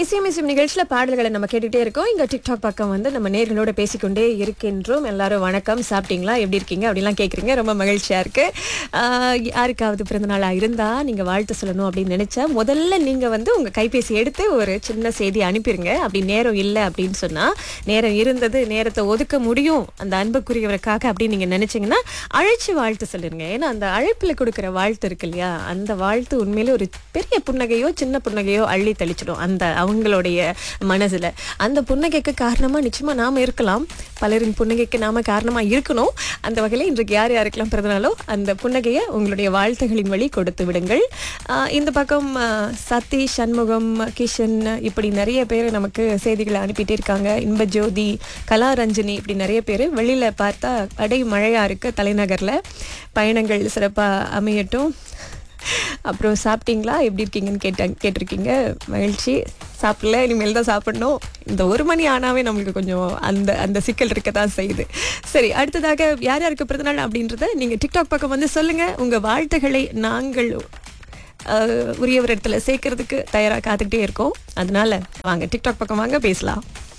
இசையமிசையும் நிகழ்ச்சியில பாடல்களை நம்ம கேட்டுட்டே இருக்கோம் இங்க டிக்டாக் பக்கம் வந்து நம்ம நேர்களோட பேசிக்கொண்டே இருக்கின்றோம் எல்லாரும் வணக்கம் சாப்பிட்டீங்களா எப்படி இருக்கீங்க அப்படிலாம் கேக்குறீங்க ரொம்ப மகிழ்ச்சியா இருக்கு ஆஹ் யாருக்காவது பிறந்த நாளா இருந்தா நீங்க வாழ்த்து சொல்லணும் அப்படின்னு நினைச்சா முதல்ல நீங்க வந்து உங்க கைபேசி எடுத்து ஒரு சின்ன செய்தி அனுப்பிருங்க அப்படி நேரம் இல்லை அப்படின்னு சொன்னா நேரம் இருந்தது நேரத்தை ஒதுக்க முடியும் அந்த அன்புக்குரியவருக்காக அப்படின்னு நீங்க நினைச்சீங்கன்னா அழைச்சு வாழ்த்து சொல்லிருங்க ஏன்னா அந்த அழைப்புல கொடுக்கிற வாழ்த்து இருக்கு இல்லையா அந்த வாழ்த்து உண்மையில ஒரு பெரிய புன்னகையோ சின்ன புன்னகையோ அள்ளி தெளிச்சிடும் அந்த அவங்களுடைய மனசுல அந்த புன்னகைக்கு காரணமா நிச்சயமா நாம இருக்கலாம் பலரின் புன்னகைக்கு நாம காரணமா இருக்கணும் அந்த வகையில இன்றைக்கு யார் யாருக்கெல்லாம் பிறந்தனாலோ அந்த புன்னகையை உங்களுடைய வாழ்த்துகளின் வழி கொடுத்து விடுங்கள் ஆஹ் இந்த பக்கம் ஆஹ் சதி சண்முகம் கிஷன் இப்படி நிறைய பேர் நமக்கு செய்திகளை அனுப்பிட்டே இருக்காங்க இன்பஜோதி கலாரஞ்சினி இப்படி நிறைய பேர் வெளியில பார்த்தா அடை மழையா இருக்கு தலைநகர்ல பயணங்கள் சிறப்பா அமையட்டும் அப்புறம் சாப்பிட்டீங்களா எப்படி இருக்கீங்கன்னு கேட்டாங்க கேட்டிருக்கீங்க மகிழ்ச்சி சாப்பிடல இனிமேல் தான் சாப்பிடணும் இந்த ஒரு மணி ஆனாவே நம்மளுக்கு கொஞ்சம் அந்த அந்த சிக்கல் இருக்க தான் செய்யுது சரி அடுத்ததாக யார் யாருக்கு பிறந்தநாள் அப்படின்றத நீங்கள் டிக்டாக் பக்கம் வந்து சொல்லுங்கள் உங்கள் வாழ்த்துக்களை நாங்கள் அஹ், உரிய ஒரு இடத்துல சேர்க்கறதுக்கு தயாராக காத்துக்கிட்டே இருக்கோம் அதனால வாங்க டிக்டாக் பக்கம் வாங்க பேசலாம்